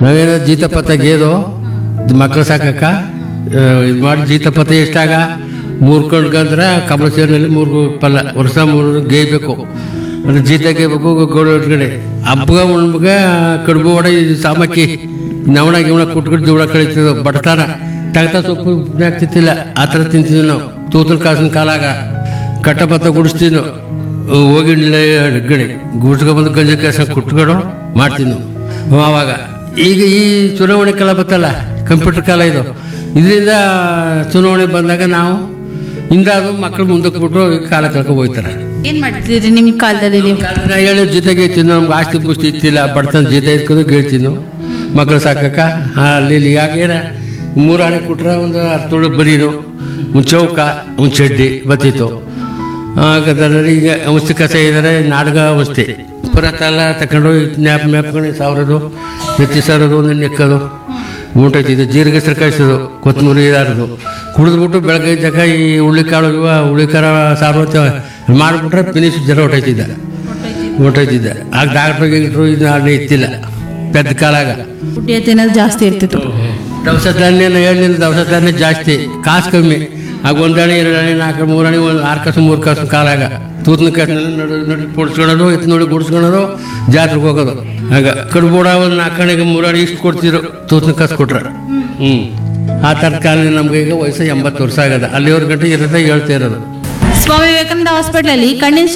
ನಾವೇನೋ ಜೀತಪತ ಗೇದು ಮಕ್ಳು ಸಾಕಕ್ಕ ಇದು ಮಾಡಿ ಜೀತಪತ ಎಷ್ಟಾಗ ಮೂರು ಕಣ್ಗಂದ್ರೆ ಕಮಲ ಸೇರಿನಲ್ಲಿ ಮೂರು ಪಲ್ಲ ವರ್ಷ ಮೂರು ಗೇಯ್ಬೇಕು ಅಂದ್ರೆ ಜೀತ ಗೇಯ್ಬೇಕು ಗೋಡ ಒಳಗಡೆ ಹಬ್ಬಗ ಉಣ್ಬಗ ಕಡುಬು ಒಡೆ ಸಾಮಕ್ಕಿ ನವಣ ಗಿವಣ ಕುಟ್ಕೊಂಡು ಜೀವನ ಕಳೀತಿದ್ವು ಬಡತನ ತಗತ ಸೊಪ್ಪು ಆಗ್ತಿತ್ತಿಲ್ಲ ಆ ಥರ ತಿಂತಿದ್ವಿ ನಾವು ತೂತನ ಕಾಸಿನ ಕಾಲಾಗ ಕಟ್ಟಪತ್ತ ಗುಡಿಸ್ತೀವಿ ನಾವು ಹೋಗಿ ಗಡಿ ಗುಡ್ಸ್ಕೊಬಂದು ಗಂಜಿ ಕೆಲಸ ಕುಟ್ಕೊಂಡು ಮಾಡ್ತೀವಿ ನಾವು ಆವಾಗ ಈಗ ಈ ಚುನಾವಣೆ ಕಾಲ ಬತ್ತಲ್ಲ ಕಂಪ್ಯೂಟರ್ ಕಾಲ ಇದು ಇದರಿಂದ ಚುನಾವಣೆ ಬಂದಾಗ ನಾವು ಹಿಂದಾದ್ರು ಮಕ್ಕಳು ಮುಂದಕ್ಕೆ ಬಿಟ್ಟು ಕಾಲ ಕಳ್ಕೊಂಡು ಹೋಗ್ತಾರೆ ಏನ್ ಮಾಡ್ತಿದ್ರಿ ನಿಮ್ ಕಾಲದಲ್ಲಿ ನೀವು ನಾ ಹೇಳೋ ಜೊತೆಗೆ ತಿನ್ನು ನಮ್ಗೆ ಆಸ್ತಿ ಪುಸ್ತಿ ಇತ್ತಿಲ್ಲ ಬಡತನ ಜೊತೆ ಇಟ್ಕೊಂಡು ಗೆಳ್ತೀನಿ ಮಕ್ಕಳು ಸಾಕಕ್ಕ ಅಲ್ಲಿ ಇಲ್ಲಿ ಯಾಕೇನ ಮೂರು ಹಣೆ ಕೊಟ್ರೆ ಒಂದು ಹತ್ತು ಬರೀನು ಒಂದು ಚೌಕ ಒಂದು ಚಡ್ಡಿ ಬತ್ತಿತ್ತು ಹಾಗಾದ್ರೆ ಈಗ ಔಷಧಿ ಕಸ ಇದ್ದಾರೆ ನಾಟಕ ಔಷಧಿ ಪುರತ್ತೆಲ್ಲ ತಗೊಂಡು ನ್ಯಾಪ್ ಮ್ಯಾಪ್ಕೊಂಡು ಸಾವಿರದು ಎತ್ತಿ ಸಾವಿರದು ಒಂದು ನೆಕ್ಕದು ಉಂಟೈತಿದ್ದು ಜೀರಿಗೆ ಹೆಸರು ಕಾಯಿಸೋದು ಕೊತ್ತಂಬರಿ ಇದಾರದು ಕುಡಿದ್ಬಿಟ್ಟು ಬೆಳಗ್ಗೆ ಜಾಗ ಈ ಹುಳ್ಳಿಕಾಳು ಇವ ಹುಳ್ಳಿಕಾರ ಸಾರು ಅಂತ ಮಾಡಿಬಿಟ್ರೆ ಫಿನಿಶ್ ಜನ ಹೊಟ್ಟೈತಿದ್ದ ಹೊಟ್ಟೈತಿದ್ದ ಆಗ ಡಾಕ್ಟ್ರು ಗೀಟ್ರು ಇದು ಅಲ್ಲಿ ಇತ್ತಿಲ್ಲ ಪೆದ್ದ ಕಾಲಾಗ ಹುಟ್ಟಿಯ ತಿನ್ನೋದು ಜಾಸ್ತಿ ಇರ್ತಿತ್ತು ದವಸ ಧಾನ್ಯ ಹೇಳಿದ ದವಸ ಧಾನ್ಯ ಜಾಸ್ತಿ ಕಾಸು ಕಮ್ಮಿ ಆಗ ಒಂದು ಅಣಿ ಎರಡು ಅಣಿ ನಾಲ್ಕು ಮೂರು ಅಣಿ ಒಂದು ಆರು ಕಾಸು ಮೂರು ಕಾಸು ಕಾಲಾಗ ತೂತನ ಕಾಸಿನಲ್ಲಿ ನಡು ನಡು పొడుಸ್ಕೊಳ್ಳೋದು ಎತ್ತು ನೋಡಿ ಗುಡಿಸ್ಕೊಳ್ಳೋದು ಜಾತ್ರೆಗೆ ಹೋಗೋದು ಆಗ ಕಡ್ಬೋಡ ಒಂದು ನಾಲ್ಕು ಅಣಿಗೆ ಮೂರು ಅಣಿ ಇಷ್ಟು ಕೊಡ್ತಿದ್ರು ತೂತನ ಕಾಸು ಕೊಟ್ರೆ ಹ್ಞೂ ಆ ಥರದ ಕಾಲ ನಮ್ಗೆ ಈಗ ವಯಸ್ಸು ಎಂಬತ್ತು ವರ್ಷ ಆಗದ ಅಲ್ಲಿವರೆಗೆ ಗಂಟೆ ಇರೋದೇ ಹೇಳ್ತಾ ಇರೋದು ಸ್ವಾಮಿ ವಿವೇಕಾನಂದ ಹಾಸ್ಪಿಟಲ್ ಅಲ್ಲಿ ಕಣ್ಣಿನ